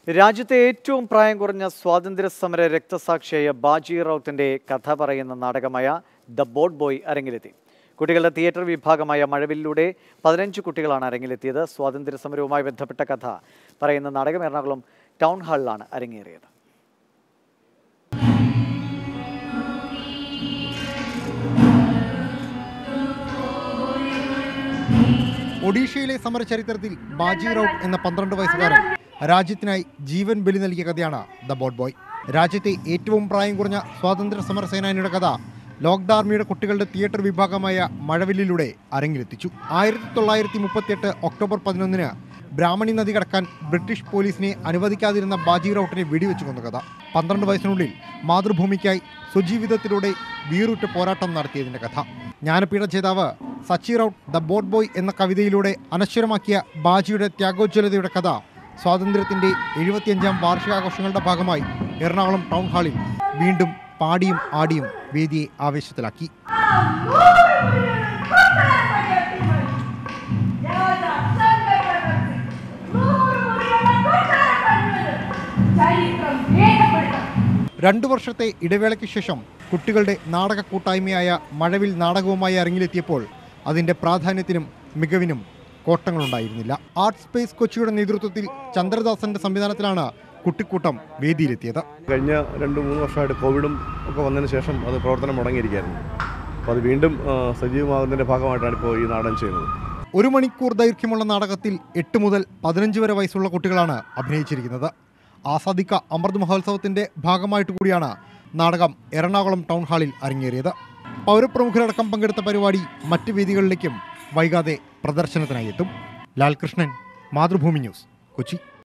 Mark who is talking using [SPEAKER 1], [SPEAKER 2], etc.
[SPEAKER 1] രാജ്യത്തെ ഏറ്റവും പ്രായം കുറഞ്ഞ സ്വാതന്ത്ര്യ സമര രക്തസാക്ഷിയായ ബാജി റൌത്തിന്റെ കഥ പറയുന്ന നാടകമായ ദ ബോട്ട് ബോയ് അരങ്ങിലെത്തി കുട്ടികളുടെ തിയേറ്റർ വിഭാഗമായ മഴവിലൂടെ പതിനഞ്ച് കുട്ടികളാണ് അരങ്ങിലെത്തിയത് സ്വാതന്ത്ര്യ സമരവുമായി ബന്ധപ്പെട്ട കഥ പറയുന്ന നാടകം എറണാകുളം ടൗൺ ഹാളിലാണ് അരങ്ങേറിയത്
[SPEAKER 2] ഒഡീഷയിലെ സമരചരിത്രത്തിൽ ബാജി റൌട്ട് എന്ന പന്ത്രണ്ട് വയസ്സുകാരൻ രാജ്യത്തിനായി ജീവൻ ബലി നൽകിയ കഥയാണ് ദ ബോട്ട് ബോയ് രാജ്യത്തെ ഏറ്റവും പ്രായം കുറഞ്ഞ സ്വാതന്ത്ര്യ സമര സേനാനിയുടെ കഥ ലോക്ഡ് ആർമിയുടെ കുട്ടികളുടെ തിയേറ്റർ വിഭാഗമായ മഴവില്ലിലൂടെ അരങ്ങിലെത്തിച്ചു ആയിരത്തി തൊള്ളായിരത്തി മുപ്പത്തിയെട്ട് ഒക്ടോബർ പതിനൊന്നിന് ബ്രാഹ്മണി നദി കടക്കാൻ ബ്രിട്ടീഷ് പോലീസിനെ അനുവദിക്കാതിരുന്ന ബാജി റൌട്ടിനെ വെടിവെച്ചു കൊന്ന കഥ പന്ത്രണ്ട് വയസ്സിനുള്ളിൽ മാതൃഭൂമിക്കായി സ്വജീവിതത്തിലൂടെ വീറുറ്റ പോരാട്ടം നടത്തിയതിന്റെ കഥ ജ്ഞാനപീഠ ജേതാവ് Sachi Rout the boat boy എന്ന കവിതയിലൂടെ അനശ്വരമാക്കിയ ബാജിയുടെ ത്യാഗോജ്വലതയുടെ കഥ സ്വാതന്ത്ര്യത്തിന്റെ എഴുപത്തിയഞ്ചാം വാർഷികാഘോഷങ്ങളുടെ ഭാഗമായി എറണാകുളം ടൗൺ ഹാളിൽ വീണ്ടും പാടിയും ആടിയും വേദിയെ ആവേശത്തിലാക്കി
[SPEAKER 3] ചരിത്രം രേഖപ്പെടുത്തണം
[SPEAKER 2] രണ്ടു വർഷത്തെ ഇടവേളയ്ക്ക് ശേഷം കുട്ടികളുടെ നാടക കൂട്ടായ്മയായ മഴവിൽ നാടകവുമായി ഇറങ്ങിലെത്തിയപ്പോൾ അതിന്റെ പ്രാധാന്യത്തിനും മികവിനും കോട്ടങ്ങളുണ്ടായിരുന്നില്ല ആർട്ട് സ്പേസ് കൊച്ചിയുടെ നേതൃത്വത്തിൽ ചന്ദ്രദാസന്റെ സംവിധാനത്തിലാണ് കുട്ടിക്കൂട്ടം വേദിയിലെത്തിയത്
[SPEAKER 4] കഴിഞ്ഞ രണ്ട് മൂന്ന് വർഷമായിട്ട് കോവിഡും ഒക്കെ വന്നതിന് ശേഷം അത് പ്രവർത്തനം മുടങ്ങിയിരിക്കുകയായിരുന്നു അപ്പോൾ അത് വീണ്ടും ആ, സജീവമാകുന്നതിൻ്റെ ഭാഗമായിട്ടാണ് ഇപ്പോൾ ഈ നാടകം ചെയ്യുന്നത്
[SPEAKER 2] ഒരു മണിക്കൂർ ദൈർഘ്യമുള്ള നാടകത്തിൽ എട്ട് മുതൽ പതിനഞ്ച് വരെ വയസ്സുള്ള കുട്ടികളാണ് അഭിനയിച്ചിരിക്കുന്നത് ആസാദിക്ക അമൃത് മഹോത്സവത്തിന്റെ ഭാഗമായിട്ട് കൂടിയാണ് നാടകം എറണാകുളം ടൗൺ ഹാളിൽ അരങ്ങേറിയത് പൗരപ്രമുഖരടക്കം പങ്കെടുത്ത പരിപാടി മറ്റ് വേദികളിലേക്കും വൈകാതെ പ്രദർശനത്തിനായി എത്തും ലാൽകൃഷ്ണൻ മാതൃഭൂമി ന്യൂസ് കൊച്ചി